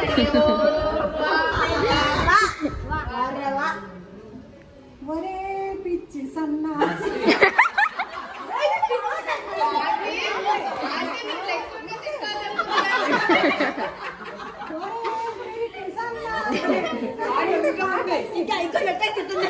ఒరే పిచ్చి సన్నాసి ఇంకా ఇంకా ఎట్టయితుంది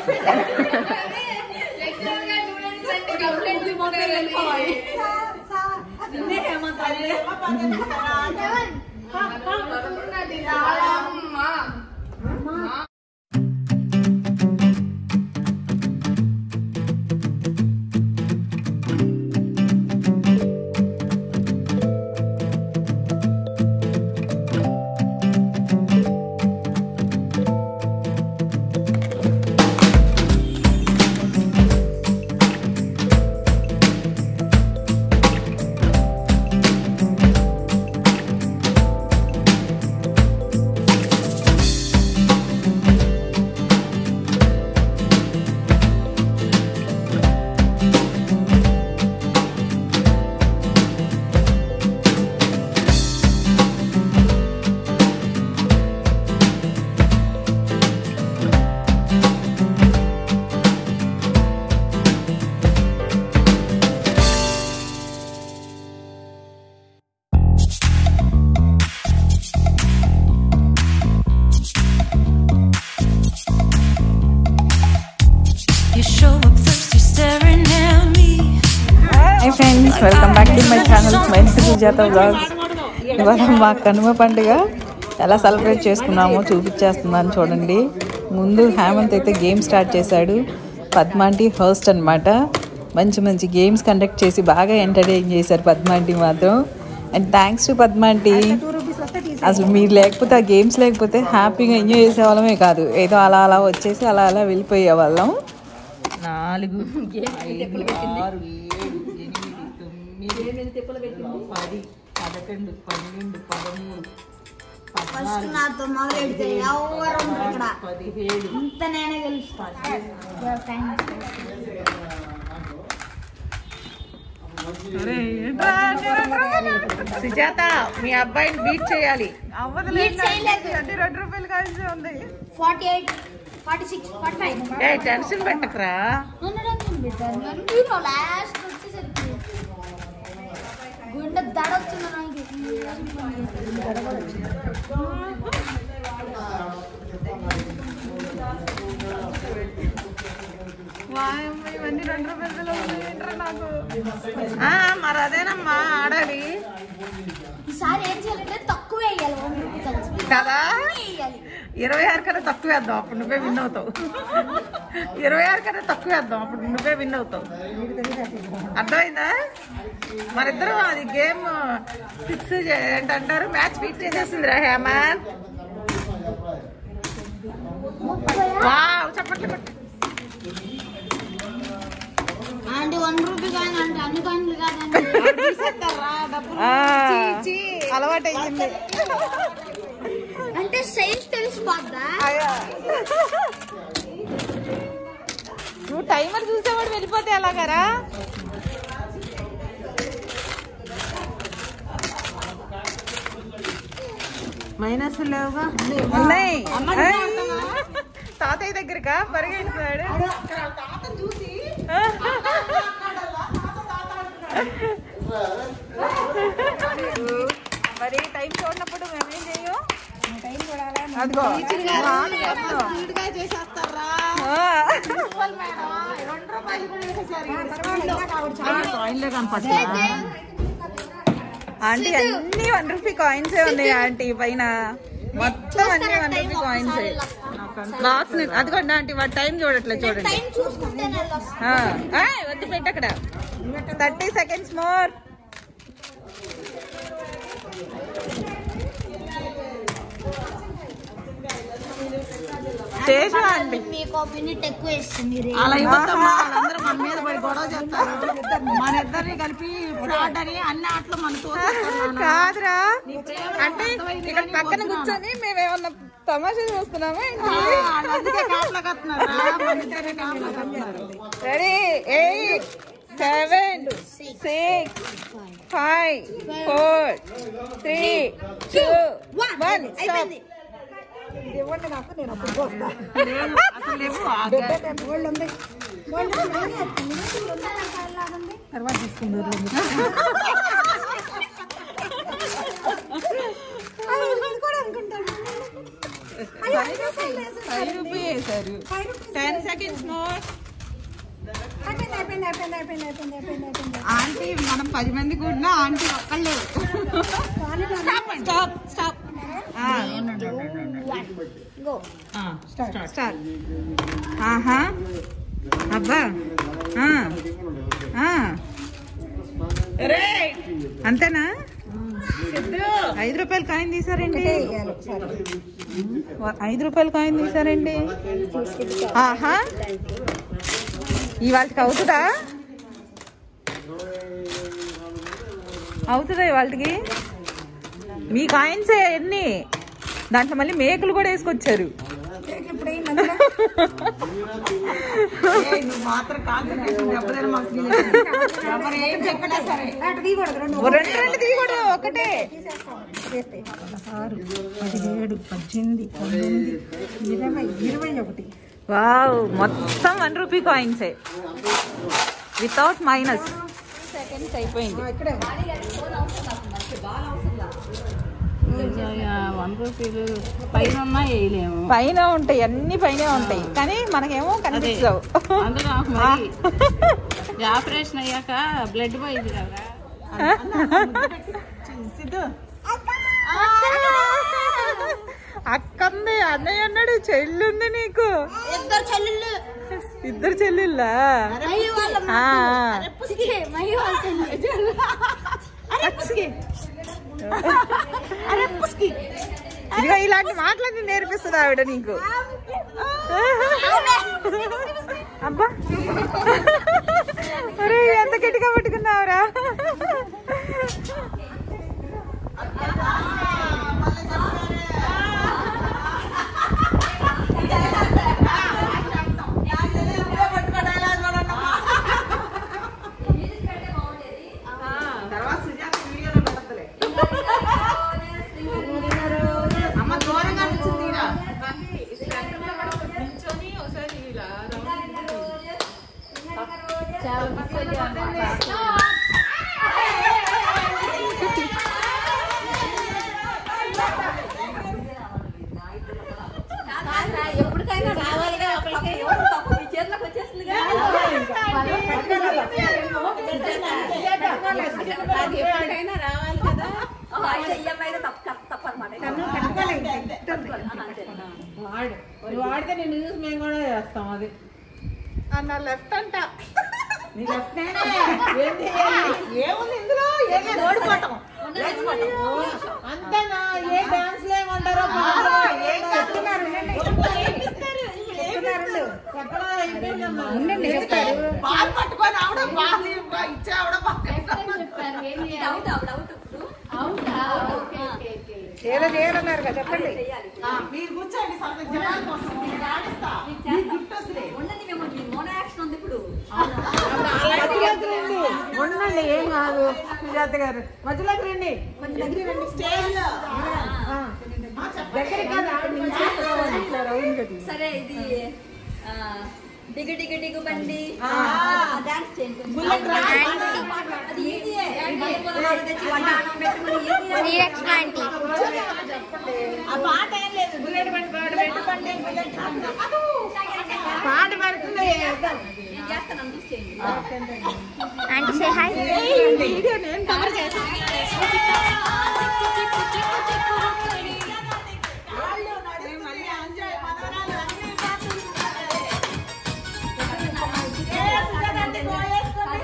You show up first, you're staring at me. Hi friends welcome back to my channel మైన్స్ సుజాత బ్లాగ్స్ ఇవాళ మా కనుమ పండుగ ఎలా సెలబ్రేట్ చేసుకున్నామో చూపించేస్తున్నాను చూడండి ముందు హేమంత్ అయితే గేమ్ స్టార్ట్ చేశాడు పద్మాంటి హోస్ట్ అన్నమాట మంచి మంచి గేమ్స్ కండక్ట్ చేసి బాగా ఎంటర్టైన్ చేశారు పద్మాంటి మాత్రం అండ్ థ్యాంక్స్ టు పద్మాంటి అసలు మీరు లేకపోతే ఆ గేమ్స్ లేకపోతే హ్యాపీగా ఎంజాయ్ చేసేవాళ్ళమే కాదు ఏదో అలా అలా వచ్చేసి అలా అలా వెళ్ళిపోయే వాళ్ళం నాలుగు ఐదు, ఆరు ఏడు ఎనిమిది తొమ్మిది పది పదకొండు పన్నెండు పదమూడు ఫస్ట్ నాతో మొదలెడితే ఎవరు ఉండరు ఇక్కడ పదిహేడు ఇంత నేనే గెలుస్తాను సుజాత మీ అబ్బాయిని బీట్ చేయాలి బీట్ చేయలేదు. రెండు రూపాయలు కలిసి ఉంది forty eight forty six forty five ఏ టెన్షన్ పెట్టకరా లాస్ట్ వచ్చేసరికి గుండె దడ వచ్చింది నాకు దడ కూడా వచ్చింది ఇవన్నీ రెండు రూపాయలు నాకు మరి అదేనమ్మా ఆడాలి ఈసారి ఏం చేయాలంటే తక్కువ వేయాలి వన్ రూపీ కలిసి కదా వేయాలి ఇరవై ఆరు కన్నా తక్కువ వేద్దాం అప్పుడు నువ్వే విన్ అవుతావు ఇరవై ఆరు కన్నా తక్కువ వేద్దాం అప్పుడు నువ్వే విన్ అవుతావు అర్థమైందా మరిద్దరం అది గేమ్ ఫిక్స్ ఏంటంటారు మ్యాచ్ ఫిక్స్ చేసేసింది రా హేమన్ వావ్ చెప్పండి చెప్పండి అంటే వన్ రూపీ కాయిన్ అంటే అన్ని కాయిన్లు కాదండి అలవాటు అయ్యింది అంటే సైన్స్ తెలిసిపోద్దా నువ్వు టైమర్ చూసేవాడు వెళ్ళిపోతే ఎలాగారా మైనస్ లేవుగా ఉన్నాయి తాతయ్య దగ్గరకా పరిగెడుతున్నాడు మరి టైం చూడనప్పుడు మేమేం చెయ్యం అదిగో నాలుగు వేస్తున్నాం. ఆ. కాయిన్లే కనపడుతుందా ఆంటీ అన్ని వన్ రూపీ కాయిన్స్ ఉన్నాయి ఆంటీ పైన మొత్తం అన్ని వన్ రూపీ కాయిన్స్ క్లాక్స్ అదిగోండి ఆంటీ వాటి టైం చూడట్లే చూడండి టైం చూసుకుంటే ఆ, ఆ, వద్దు పెట్టు అక్కడ థర్టీ సెకండ్స్ మోర్ చేసా అండి మీకు ఒక మినిట్ ఎక్కువ ఇస్తుంది మీరు అలా ఇవ్వద్దమ్మా వాళ్ళందరూ మన మీద పడి గొడవ చేస్తారు మన ఇద్దరిని కలిపి ఫ్రాడ్ అని అన్ని ఆటలు మన కాదురా అంటే ఇక్కడ పక్కన కూర్చొని మేమేమన్నా తమాషా చూస్తున్నామా ఏంటి అందుకే కాపలా కత్తున్నారు మన ఇద్దరిని కాపలా కత్తున్నారు రెడీ ఏ seven six five four three two one అయిపోయింది ఇవ్వండి నాకు నేను అప్పుడు పోస్తా అసలు లేవు గోల్డ్ ఉంది తర్వాత తీసుకుందరు ఫైవ్ రూపీ వేశారు టెన్ సెకండ్స్ మోర్ ఆంటీ మనం పది మంది కూడా ఆంటీ ఒక్కళ్ళే స్టాప్ స్టాప్ స్టార్ట్ ఆహా అబ్బా ఆ. ఆ. అంతేనా ఐదు రూపాయలు కాయిన్ తీసారండి ఐదు రూపాయలు కాయిన్ తీసారండి ఆహా ఇవాళకి అవుతుందా అవుతుందా ఇవాళకి మీ కాయిన్స్ ఎన్ని దాంట్లో మళ్ళీ మేకలు కూడా వేసుకొచ్చారు నువ్వు మాత్రం కాన్సన్ట్రేషన్ దెబ్బతిన మాకు ఎవరు ఏం చెప్పినా సరే ఓ రెండు రెండు తీయకూడదు ఒకటే పదహారు పదిహేడు పద్దెనిమిది పంతొమ్మిది ఇరవై ఇరవై ఒకటి వావ్ మొత్తం వన్ రూపీ కాయిన్సే వితౌట్ మైనస్ సెకండ్స్ అయిపోయింది ఇక్కడే వన్ రూపీలు పైన ఉన్నా వేయలేము పైన ఉంటాయి అన్ని పైన ఉంటాయి కానీ మనకేమో కనిపించవు అందులో నాకు మరి ఈ ఆపరేషన్ అయ్యాక బ్లడ్ పోయింది కదా అక్కంది అన్నయ్య అన్నాడు చెల్లుంది నీకు ఇద్దరు చెల్లెళ్ళు ఇద్దరు చెల్లిళ్ళా మహి వాళ్ళ ఆ, ఛీ, మహి వాళ్ళ చెల్లెలు ఇదిగో ఇలాంటి మాటలన్నీ నేర్పిస్తుంది ఆవిడ నీకు అబ్బా ఒరే ఎంత గట్టిగా పట్టుకున్నావురా తర్వాత సుజాత వీడియోలో పెడతలే అమ్మ దూరంగా నిల్చుంది ఈడ. ఎప్పటికైనా రావాలిగా ఒకరికి ఎవరు తప్పు మీ చేతిలోకి వచ్చేస్తుందిగా అది ఎప్పటికైనా రావాలి కదా ఈఎంఐలో తప్ప తప్పనమాట నువ్వు వాడితే నేను చూసి మేము కూడా చేస్తాం అది అన్న లెఫ్ట్ అంట నీ left hand ఏ? ఏం చేయాలి? ఏముంది ఇందులో ఏం లేదు. ఓడిపోవటం. అంతేనా ఏ డాన్స్ లేమంటారో ఏం చెప్తున్నారు? ఎక్కడ అయిపోయిందమ్మా బాల్ పట్టుకొని ఆవిడ బాల్ ఇచ్చే ఆవిడ పక్కన డౌట్ అవుట్ అవుట్ ఏదో చేయాలన్నారు కదా చెప్పండి మీరు కూర్చోండి సగం జనాల కోసం నేను ఆడిస్తా మీకు gift వదిలే. ఉన్నది మేము మోనో యాక్షన్ ఉంది ఇప్పుడు ఉండండి ఏం కాదు సుజాత గారు మధ్యలోకి రండి స్టేజ్ లో దగ్గరికి కాదు అక్కడ నుంచి రావాలి. ఇట్లా రౌండ్ కట్టి. సరే ఇది ఆ, డిగు డిగు డిగు బండి డాన్స్ చేయండి కొంచెం. బుల్లెట్ రా. అది ఈజీయే. వాళ్ళు తెచ్చి వడ్డానం పెట్టుకుని ఈజీయే. ఆ పాట ఏం లేదు బుల్లెట్ బండి పాట పెట్టు బండి బుల్లెట్ బండి. అదో. పాట పడుతుంది నేను చేస్తాను నన్ను చూసి చేయండి వీడియో నేను కవర్ చేస్తాను వాళ్ళు నడిచి మళ్ళీ ఎంజాయ్ మనవరాలు అన్ని పాటలు ఏ సుజాత అంటే పోయేసుకోండి.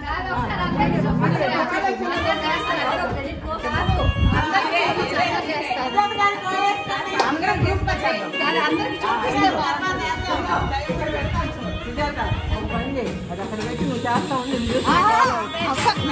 సుజాత గారు పోయేసుకోండి. అందరం తీసుకొచ్చేద్దాం. తర్వాత వేద్దాం. దయచేసి పెడతాను చూడు. సుజాత, ఒక పని చేయి. అది అక్కడ పెట్టి నువ్వు చేస్తా ఉండు. నేను చూసుకుంటా.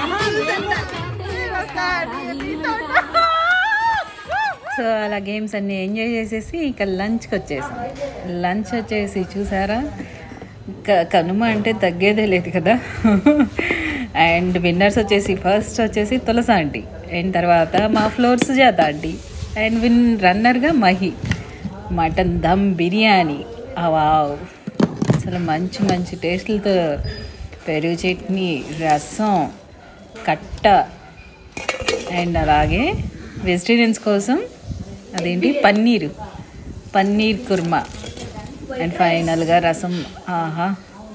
సో అలా గేమ్స్ అన్నీ ఎంజాయ్ చేసేసి ఇక లంచ్కి వచ్చేసాం లంచ్ వచ్చేసి చూసారా క- కనుమ అంటే తగ్గేదే లేదు కదా అండ్ విన్నర్స్ వచ్చేసి ఫస్ట్ వచ్చేసి తులస ఆంటీ అండ్ తర్వాత మా floor Sujatha aunty and win రన్నర్గా మహి మటన్ దమ్ బిర్యానీ ఆ వావ్ అసలు మంచి మంచి టేస్ట్లతో పెరుగు చట్నీ రసం కట్ట అండ్ అలాగే వెజిటేరియన్స్ కోసం అదేంటి పన్నీరు పన్నీర్ కుర్మా అండ్ ఫైనల్గా రసం ఆహా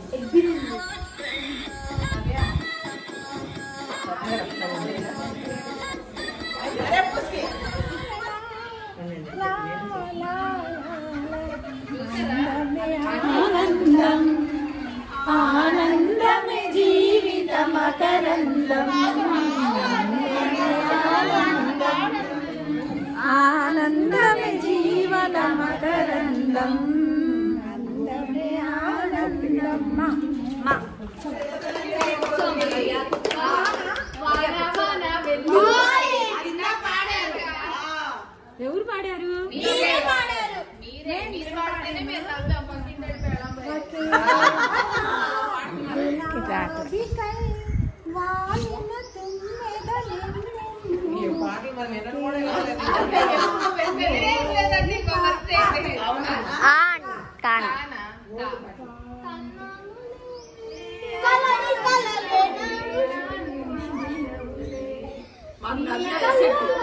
ఆనందమే జీవన మకరందం ఆనందమే ఆనందం మా ఎవరు పాడారు కలని కలలేనా